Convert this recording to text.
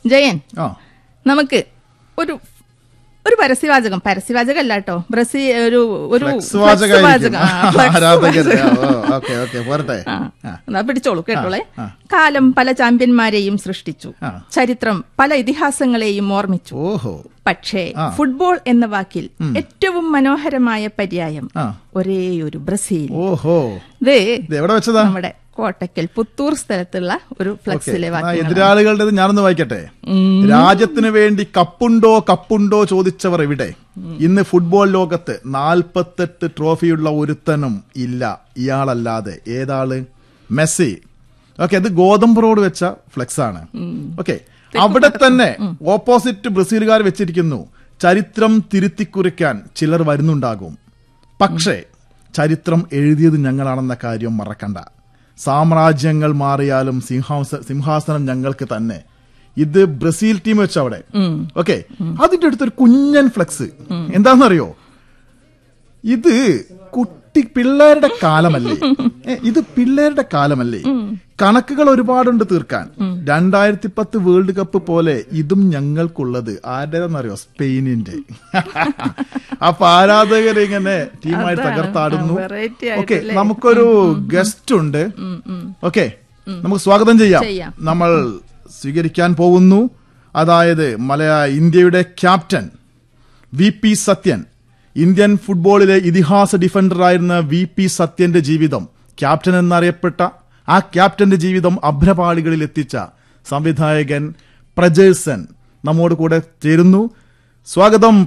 ജയൻ ആ നമുക്ക് ഒരു ഒരു പരസ്യവാചകം പരസ്യവാചകം അല്ല കേട്ടോ ബ്രസീൽ ഒരു ഒരു ഫ്ലെക്സ് ഫ്ലെക്സ് വാചകമായിരിക്കും. വാചകം. ആ, ഫ്ലെക്സ് ആരാധകരുടെ. വാചകം. ഓ, ഓക്കെ ഓക്കെ പോരട്ടെ ആ, ആ. എന്നാ പിടിച്ചോളൂ കേട്ടോളെ ആ. കാലം പല ചാമ്പ്യന്മാരെയും സൃഷ്ടിച്ചു ആ. ചരിത്രം പല ഇതിഹാസങ്ങളെയും ഓർമ്മിച്ചു ഓഹോ പക്ഷേ ആ. ഫുട്ബോൾ എന്ന വാക്കിൽ ഏറ്റവും മനോഹരമായ പര്യായം ആ. ഒരേ ഒരു ബ്രസീൽ ഓഹോ ഇത് ഇത് എവിടെ വെച്ചതാ നമ്മുടെ കോട്ടക്കൽ പുത്തൂർ സ്ഥലത്തുള്ള ഒരു ഓക്കെ ഫ്ലക്സിലെ ആ, വാക്യങ്ങളാണ്. എതിരാളികളുടേത് ഞാനൊന്ന് വായിക്കട്ടെ രാജ്യത്തിന് വേണ്ടി കപ്പുണ്ടോ കപ്പുണ്ടോ ചോദിച്ചവർ എവിടെ ഇന്ന് ഫുട്ബോൾ ലോകത്ത് നാൽപ്പത്തെട്ട് ട്രോഫിയുള്ള ഒരുത്തനും ഇല്ല ഇയാളല്ലാതെ ഏതാള് മെസ്സി ഓക്കെ അത് ഗോതമ്പ് റോഡ് വെച്ച ഫ്ലെക്സ് ആണ് ഓക്കെ അവിടെ തന്നെ ഓപ്പോസിറ്റ് ബ്രസീലുകാർ വെച്ചിരിക്കുന്നു ചരിത്രം തിരുത്തിക്കുറിക്കാൻ ചിലർ വരുന്നുണ്ടാകും പക്ഷേ ചരിത്രം എഴുതിയത് ഞങ്ങളാണെന്ന കാര്യം മറക്കണ്ട സാമ്രാജ്യങ്ങൾ മാറിയാലും സിംഹാസ സിംഹാസനം ഞങ്ങൾക്ക് തന്നെ ഇത് ബ്രസീൽ ടീം വെച്ച അവിടെ ഓക്കെ അതിന്റെ അടുത്തൊരു കുഞ്ഞൻ ഫ്ലെക്സ് എന്താണെന്നറിയോ ഇത് കുട്ടി പിള്ളേരുടെ കാലമല്ലേ ഏ, ഇത് പിള്ളേരുടെ കാലമല്ലേ കണക്കുകൾ ഒരുപാടുണ്ട് തീർക്കാൻ രണ്ടായിരത്തി പത്ത് വേൾഡ് കപ്പ് പോലെ ഇതും ഞങ്ങൾക്കുള്ളത് ആരുടേതെന്നറിയോ സ്പെയിനിന്റെ അപ്പൊ ആരാധകർ ഇങ്ങനെ ടീമായി അതാണ്. തകർത്താടുന്നു ആ, variety ഓക്കെ ആയിട്ടല്ലേ? നമുക്കൊരു ഗസ്റ്റ് ഉണ്ട് ഓക്കെ നമുക്ക് സ്വാഗതം ചെയ്യാം ചെയ്യാം. നമ്മൾ സ്വീകരിക്കാൻ പോകുന്നു അതായത് മലയാ ഇന്ത്യയുടെ captain V P Sathyan Indian ഫുട്ബോളിലെ ഇതിഹാസ ഡിഫൻഡറായിരുന്ന വി പി സത്യന്റെ ജീവിതം ക്യാപ്റ്റൻ എന്നറിയപ്പെട്ട ആ ക്യാപ്റ്റന്റെ ജീവിതം അഭ്രപാളികളിൽ എത്തിച്ച സംവിധായകൻ പ്രജേഴ്സൻ നമ്മോട് കൂടെ ചേരുന്നു സ്വാഗതം